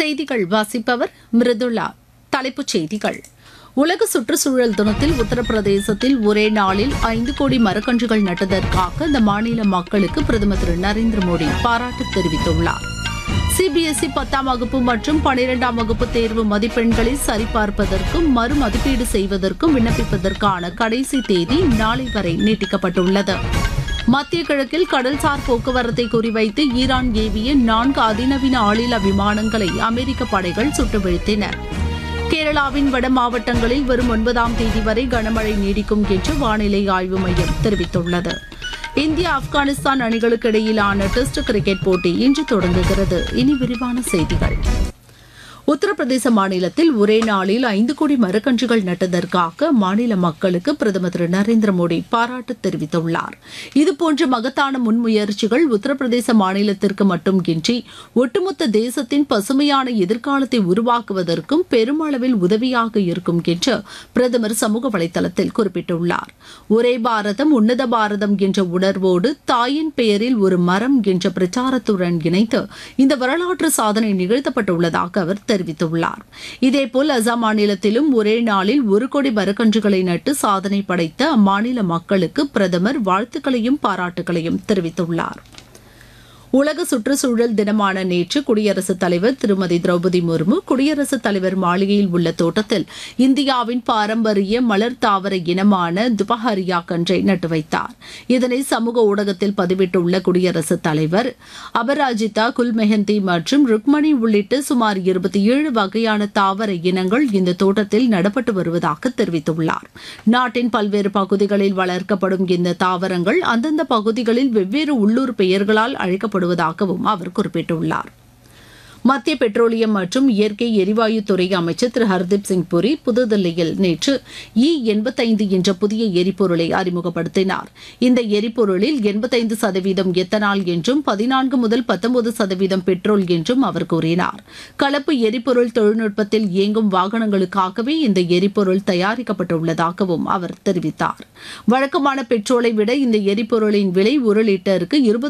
செய்திகள் வாசிப்பவர் மிருதுளா தலைப்புச் செய்திகள் உலக சுற்றுச்சூழல் தினத்தில் உத்தரப்பிரதேசத்தில் ஒரே நாளில் ஐந்து கோடி மரக்கன்றுகள் நட்டதற்காக அந்த மாநில மக்களுக்கு பிரதமர் திரு நரேந்திர மோடி பாராட்டு தெரிவித்துள்ளார் சிபிஎஸ்இ பத்தாம் வகுப்பு மற்றும் பனிரெண்டாம் வகுப்பு தேர்வு மதிப்பெண்களை சரிபார்ப்பதற்கும் மறு மதிப்பீடு செய்வதற்கும் விண்ணப்பிப்பதற்கான கடைசி தேதி நாளை வரை நீட்டிக்கப்பட்டுள்ளது மத்திய கிழக்கில் கடல்சார் போக்குவரத்தை குறிவைத்து ஈரான் ஏவிய நான்கு அதிநவீன ஆளில்லா விமானங்களை அமெரிக்க படைகள் சுட்டு வீழ்த்தின கேரளாவின் வட மாவட்டங்களில் வரும் ஒன்பதாம் தேதி வரை கனமழை நீடிக்கும் என்று வானிலை ஆய்வு மையம் தெரிவித்துள்ளது இந்தியா ஆப்கானிஸ்தான் அணிகளுக்கு இடையிலான டெஸ்ட் கிரிக்கெட் போட்டி இன்று தொடங்குகிறது இனி விரிவான செய்திகள் உத்தரப்பிரதேச மாநிலத்தில் ஒரே நாளில் ஐந்து கோடி மரக்கன்றுகள் நட்டதற்காக மாநில மக்களுக்கு பிரதமர் திரு நரேந்திர மோடி பாராட்டு தெரிவித்துள்ளார் இதுபோன்ற மகத்தான முன்முயற்சிகள் உத்தரப்பிரதேச மாநிலத்திற்கு மட்டுமின்றி ஒட்டுமொத்த தேசத்தின் பசுமையான எதிர்காலத்தை உருவாக்குவதற்கும் பெருமளவில் உதவியாக இருக்கும் என்று பிரதமர் சமூக வலைதளத்தில் குறிப்பிட்டுள்ளார் ஒரே பாரதம் உன்னத பாரதம் என்ற உணர்வோடு தாயின் பெயரில் ஒரு மரம் என்ற பிரச்சாரத்துடன் இணைத்து இந்த வரலாற்று சாதனை நிகழ்த்தப்பட்டுள்ளதாக அவர் தெரிவித்துள்ளார் இதேபோல் அசாம் மாநிலத்திலும் ஒரே நாளில் ஒரு கோடி மரக்கன்றுகளை நட்டு சாதனை படைத்த அம்மாநில மக்களுக்கு பிரதமர் வாழ்த்துக்களையும் பாராட்டுகளையும் தெரிவித்துள்ளார் உலக சுற்றுச்சூழல் தினமான நேற்று குடியரசுத் தலைவர் திருமதி திரௌபதி முர்மு குடியரசுத் தலைவர் மாளிகையில் உள்ள தோட்டத்தில் இந்தியாவின் பாரம்பரிய மலர் தாவர இனமான துபஹரியா கன்றை நட்டு வைத்தார் இதனை சமூக ஊடகத்தில் பதிவிட்டுள்ள குடியரசுத் தலைவர் அபராஜிதா குல்மெஹந்தி மற்றும் ருக்மணி உள்ளிட்ட சுமார் இருபத்தி ஏழு வகையான தாவர இனங்கள் இந்த தோட்டத்தில் நடப்பட்டு வருவதாக தெரிவித்துள்ளார் நாட்டின் பல்வேறு பகுதிகளில் வளர்க்கப்படும் இந்த தாவரங்கள் அந்தந்த பகுதிகளில் வெவ்வேறு உள்ளூர் பெயர்களால் அழைக்கப்படும் செயல்படுவதாகவும் அவர் குறிப்பிட்டுள்ளார் மத்திய பெட்ரோலியம் மற்றும் இயற்கை எரிவாயு துறை அமைச்சர் திரு ஹர்தீப் சிங் புரி புதுதில்லியில் நேற்று இ எண்பத்தைந்து என்ற புதிய எரிபொருளை அறிமுகப்படுத்தினார் இந்த எரிபொருளில் எண்பத்தைந்து சதவீதம் எத்தனால் என்றும் பதினான்கு முதல் பத்தொன்பது சதவீதம் பெட்ரோல் என்றும் அவர் கூறினார் கலப்பு எரிபொருள் தொழில்நுட்பத்தில் இயங்கும் வாகனங்களுக்காகவே இந்த எரிபொருள் தயாரிக்கப்பட்டுள்ளதாகவும் அவர் தெரிவித்தார் வழக்கமான பெட்ரோலை விட இந்த எரிபொருளின் விலை ஒரு லிட்டருக்கு இருபது